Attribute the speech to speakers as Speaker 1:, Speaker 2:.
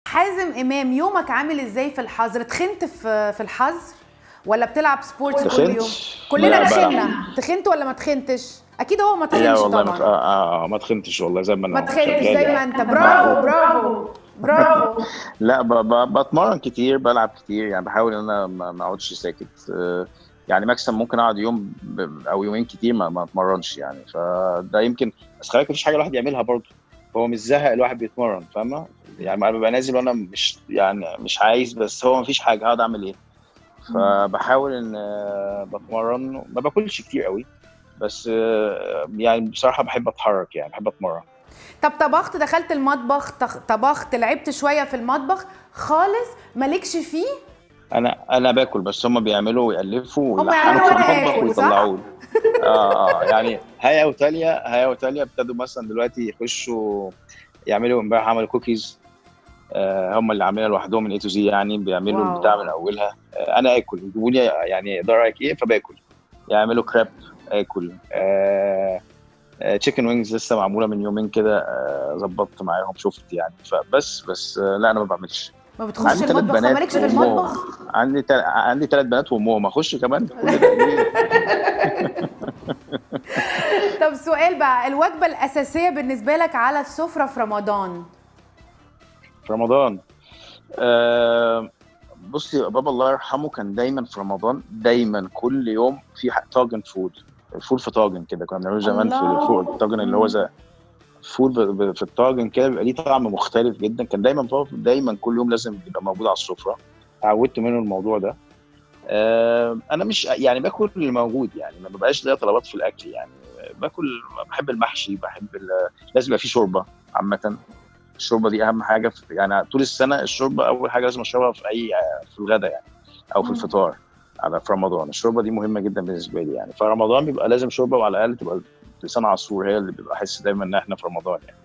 Speaker 1: حازم امام يومك عامل ازاي في الحظر تخنت في في الحظر ولا بتلعب سبورتس كل
Speaker 2: تخنت؟
Speaker 1: يوم كلنا
Speaker 2: لا،
Speaker 1: تخنا تخنت ولا ما تخنتش اكيد هو ما
Speaker 2: لا
Speaker 1: تخنش
Speaker 2: والله ما
Speaker 1: طبعا
Speaker 2: آه آه ما تخنتش والله زي ما انا
Speaker 1: ما
Speaker 2: أهو،
Speaker 1: تخنش
Speaker 2: شغال
Speaker 1: زي
Speaker 2: يعني.
Speaker 1: ما انت برافو برافو برافو
Speaker 2: لا ب... ب... بتمرن كتير بلعب كتير يعني بحاول ان انا ما ما اقعدش ساكت آه، يعني ماكسيمم ممكن اقعد يوم ب... او يومين كتير ما ما اتمرنش يعني فده يمكن بس خلي بالك مفيش حاجه الواحد يعملها برضه هو مش زهق الواحد بيتمرن فاهمه يعني انا ببقى نازل وانا مش يعني مش عايز بس هو مفيش حاجه هقعد اعمل ايه فبحاول ان آه، بتمرن ما باكلش كتير قوي بس آه، يعني بصراحه بحب اتحرك يعني بحب اتمرن
Speaker 1: طب طبخت دخلت المطبخ تخ- طبخت لعبت شويه في المطبخ خالص مالكش فيه
Speaker 2: انا انا باكل بس هم بيعملوا ويالفوا
Speaker 1: هم
Speaker 2: ويلحنوا
Speaker 1: يعملوا
Speaker 2: في
Speaker 1: وأنا
Speaker 2: المطبخ
Speaker 1: آكل، صح؟
Speaker 2: ويطلعوا لي اه اه يعني هيا وتاليا هيا وتاليا ابتدوا مثلا دلوقتي يخشوا يعملوا امبارح عملوا كوكيز آه هم اللي عاملينها لوحدهم من اي تو زي يعني بيعملوا
Speaker 1: واو.
Speaker 2: البتاع من اولها آه انا اكل يجيبوا لي يعني اقدر رايك ايه فباكل يعملوا كراب اكل آه تشيكن وينجز لسه معموله من يومين كده آه، ظبطت معاهم شفت يعني فبس بس آه، لا انا ما بعملش
Speaker 1: ما بتخش
Speaker 2: عندي ثلاث
Speaker 1: المطبخ
Speaker 2: بنات
Speaker 1: مالكش في
Speaker 2: وأمهم.
Speaker 1: المطبخ
Speaker 2: عندي تل... عندي ثلاث بنات وامهم اخش كمان في كل ده ليه؟
Speaker 1: طب سؤال بقى الوجبه الاساسيه بالنسبه لك على السفره في رمضان
Speaker 2: في رمضان آه بصي بابا الله يرحمه كان دايما في رمضان دايما كل يوم في ح- طاجن فول فول في طاجن كده كنا بنعمله زمان في
Speaker 1: الله.
Speaker 2: فول الطاجن اللي هو زي فول ب- ب- في الطاجن كده بيبقى ليه طعم مختلف جدا كان دايما بابا دايما كل يوم لازم يبقى موجود على السفره اتعودت منه الموضوع ده آه انا مش يعني باكل اللي موجود يعني ما ببقاش ليا طلبات في الاكل يعني باكل بحب المحشي بحب ال- لازم يبقى فيه شوربه عامه الشوربه دي اهم حاجه في يعني طول السنه الشوربه اول حاجه لازم اشربها في اي في الغداء يعني او في
Speaker 1: مم.
Speaker 2: الفطار على في رمضان الشوربه دي مهمه جدا بالنسبه لي يعني فرمضان بيبقى لازم شوربه وعلى الاقل تبقى لسان عصفور هي اللي بيبقى احس دايما ان احنا في رمضان يعني